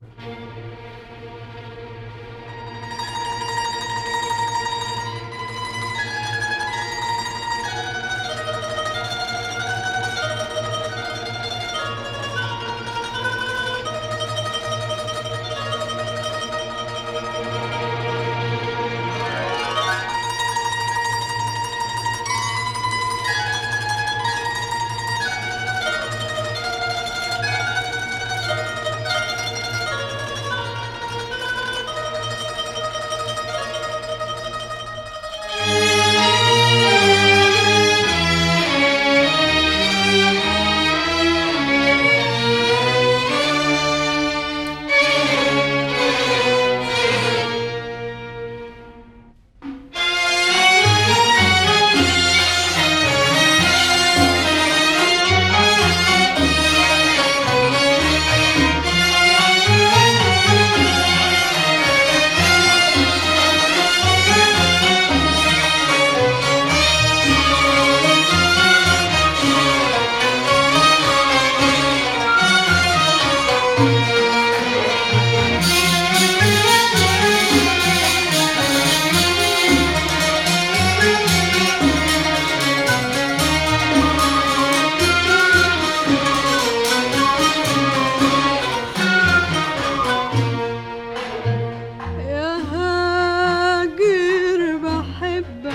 يا هاجر بحبك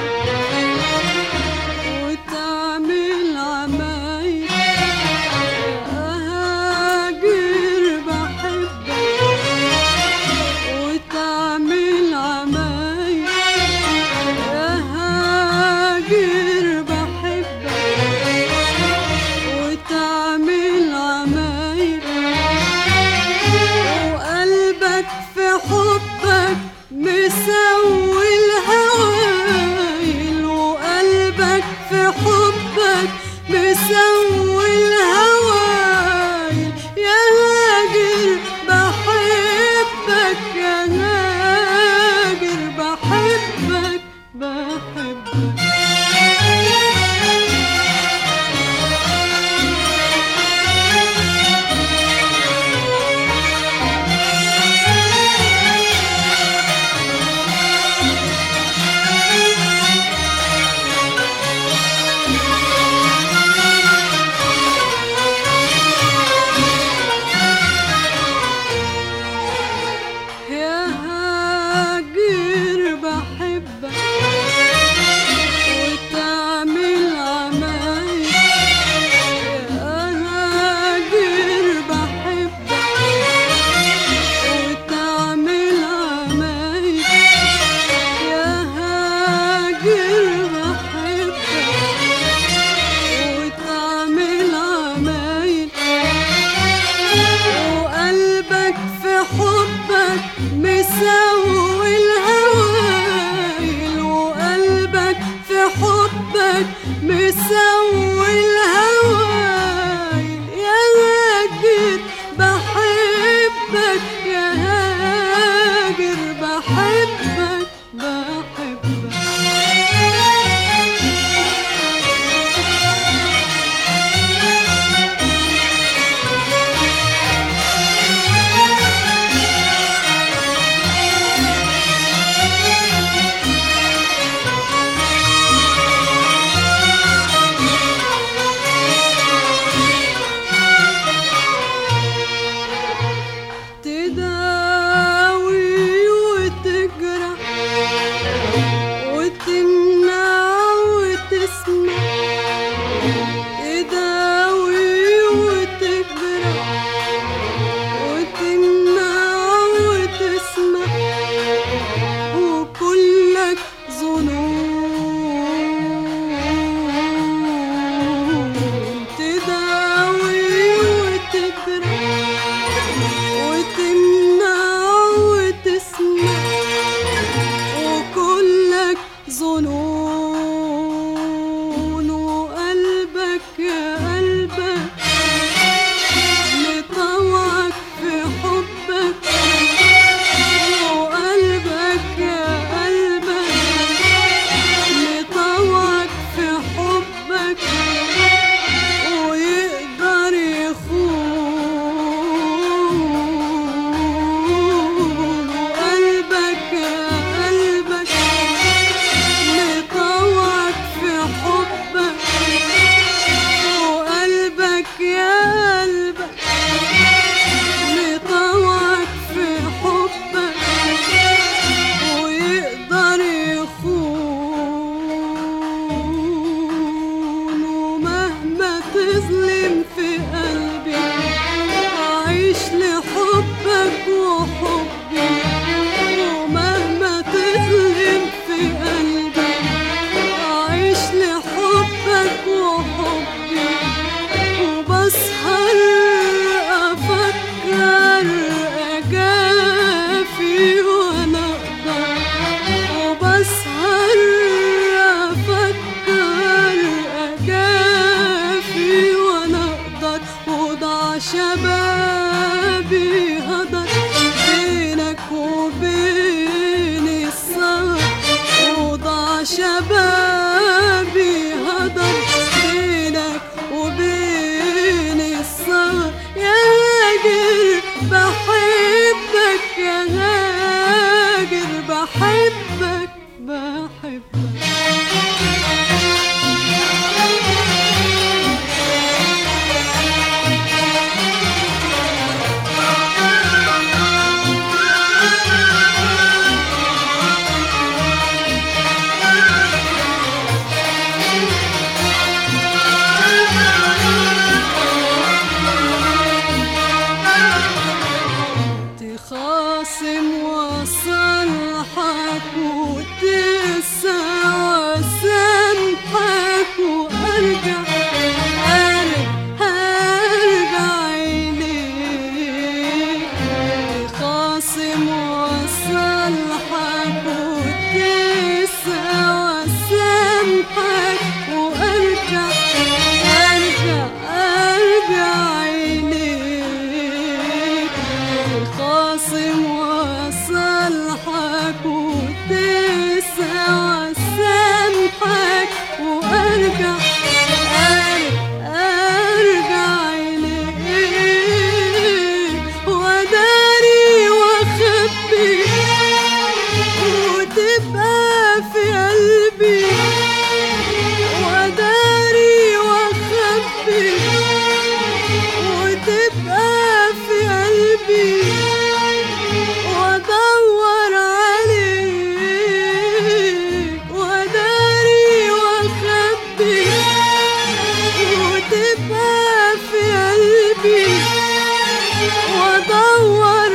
وتعمل عمايل يا هاجر بحبك وتعمل عمايل يا هاجر بحبك وتعمل عمايل وقلبك في حبك مسوي الهوايل وقلبك في حبك مسوي الهوايل يا هاجر بحبك يا هاجر بحبك بحبك يا هاجر بحبك وتعمل عمايل يا هاجر بحبك وتعمل عمايل يا هاجر بحبك وتعمل عمايل وقلبك في حبك مسوي الهوايل وقلبك في حبك مسوي الهوايل يا هاجر بحبك يا هاجر بحبك بحبك قلبي هدر بينك وبين السهر وضع شبابي هدر بينك وبين السهر يا هاجر بحبك يا هاجر بحبك بحبك تخاصم وصلحك وتسعى وسامحك وارجع ارجع ارجع اليك تخاصم وصلحك وتسعى وسامحك وارجع ارجع ارجع اليك خاصم وصلحك وتسعى وسامحك وارجع ارجع اليك وداري واخبي وتبقى في قلبي وداري واخبي وتبقى في قلبي وادور عليك وداري واخبي وتبقى في قلبي وادور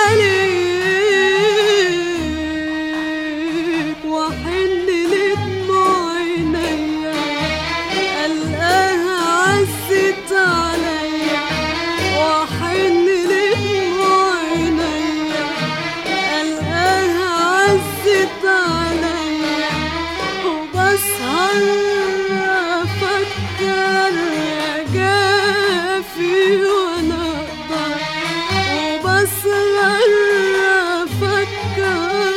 عليك واحن لدموع عينيا القاها عزت عليا واحن لدموع عينيا القاها عزت عليا وبسهر افكر يا جافي وانا اقدر وبسهر افكر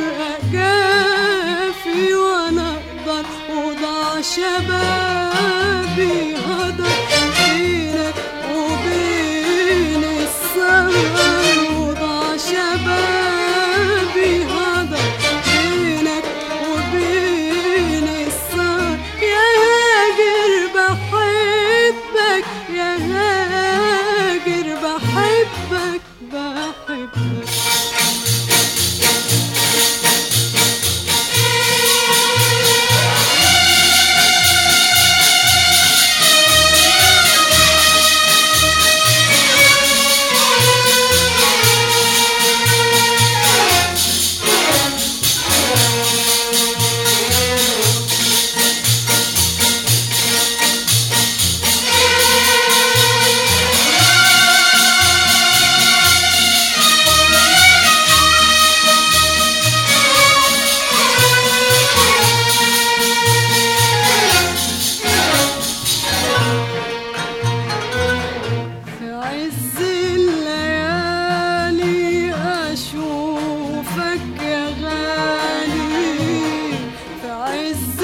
اجافي وانا اقدر وضع شبابي هدر بينك وبين السهر وضع شبابي هدر بينك وبين السهر يا هاجر بحبك يا هاجر بحبك بحبك في عز الليالي أشوفك يا غالي في عز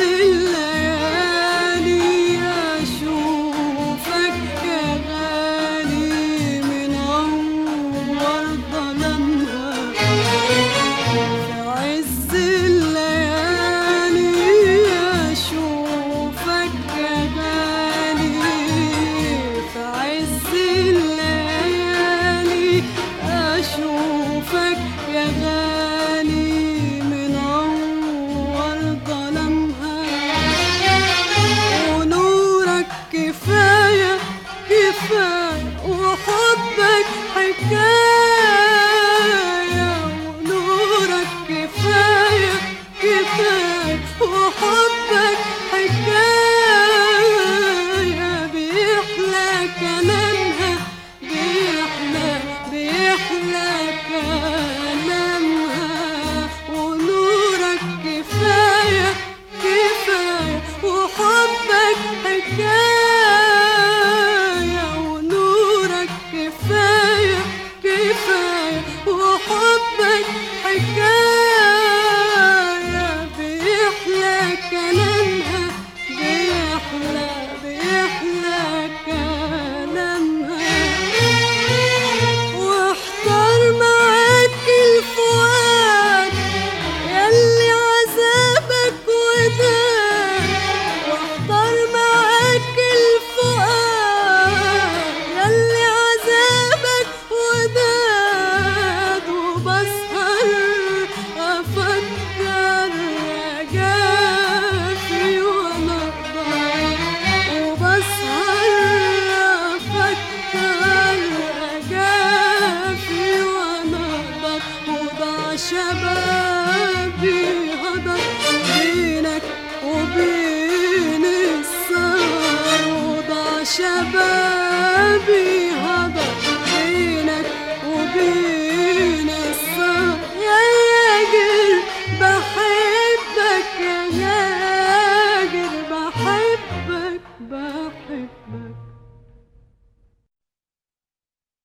الليالي أشوفك يا غالي من أول ظلمها في عز الليالي أشوفك يا غالي في عز الليالي أشوفك يا غالي من أول ظلمها ونورك كفاية كفاية وحبك حكاية ونورك كفاية كفاية وحبك حكاية بيحلى كلامها بيحلى بيحلى كلامها ونورك كفاية كفاية وحبك حكاية ونورك كفاية كفاية وحبك حكاية